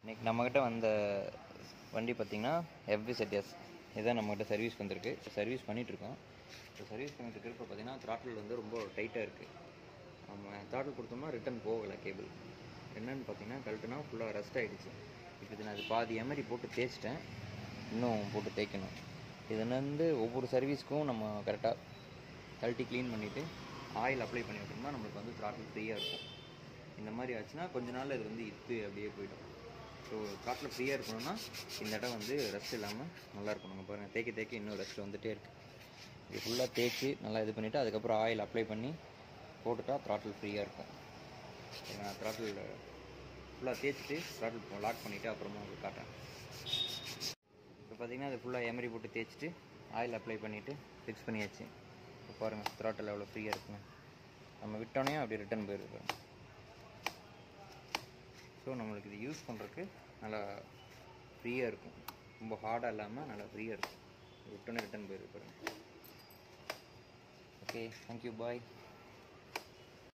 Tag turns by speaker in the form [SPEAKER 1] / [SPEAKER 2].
[SPEAKER 1] இன்னைக்கு நம்மக்கிட்ட வந்த வண்டி பார்த்திங்கன்னா எஃபி செட்டியாஸ் இதான் நம்மக்கிட்ட சர்வீஸ் வந்திருக்கு இப்போ சர்வீஸ் பண்ணிகிட்ருக்கோம் இப்போ சர்வீஸ் பண்ணிட்டு இருக்கிறப்ப பார்த்தீங்கன்னா த்ராட்டில் வந்து ரொம்ப டைட்டாக இருக்குது நம்ம த்ராட்டில் கொடுத்தோம்னா ரிட்டன் போகலை கேபிள் என்னன்னு பார்த்தீங்கன்னா கழட்டுனா ஃபுல்லாக ரஸ்ட் ஆகிடுச்சு இப்போ இது நான் அது பாதி எமரி போட்டு தேய்ச்சிட்டேன் இன்னும் போட்டு தேய்க்கணும் இது வந்து ஒவ்வொரு சர்வீஸ்க்கும் நம்ம கரெக்டாக கழட்டி க்ளீன் பண்ணிவிட்டு ஆயில் அப்ளை பண்ணி விட்டோம்னா நம்மளுக்கு வந்து த்ராட்டில் ஃப்ரீயாக இருக்கும் இந்த மாதிரி ஆச்சுன்னா கொஞ்ச நாள் இது வந்து இத்து அப்படியே போயிடும் ஸோ த்ராட்டில் ஃப்ரீயாக இருக்கணும்னா இந்த இடம் வந்து ரெஸ்ட் இல்லாமல் நல்லா இருக்கணும் பாருங்கள் தேய்க்க தேய்க்க இன்னும் ரெஸ்ட் வந்துகிட்டே இருக்குது இது ஃபுல்லாக தேய்ச்சி நல்லா இது பண்ணிவிட்டு அதுக்கப்புறம் ஆயில் அப்ளை பண்ணி போட்டுட்டா த்ராட்டில் ஃப்ரீயாக இருக்கும் சரி, நான் த்ராட்டில் ஃபுல்லாக தேய்ச்சிட்டு த்ராட்டில் லாக் பண்ணிவிட்டு அப்புறமா உங்களுக்கு காட்டுறேன் இப்போ பார்த்தீங்கன்னா அது ஃபுல்லாக எமரி போட்டு தேய்ச்சிட்டு ஆயில் அப்ளை பண்ணிவிட்டு ஃபிக்ஸ் பண்ணியாச்சு இப்போ பாருங்கள் த்ராட்டில் எவ்வளோ ஃப்ரீயாக இருக்குன்னு நம்ம விட்டோன்னே அப்படியே ரிட்டர்ன் போயிருக்கு பாருங்க ஸோ நம்மளுக்கு இது யூஸ் பண்ணுறதுக்கு நல்லா ஃப்ரீயாக இருக்கும் ரொம்ப ஹார்டாக இல்லாமல் நல்லா ஃப்ரீயாக இருக்கும் விட்டோன்னே ரிட்டர்ன் போயிருக்கு பாருங்க ஓகே தேங்க்யூ பாய்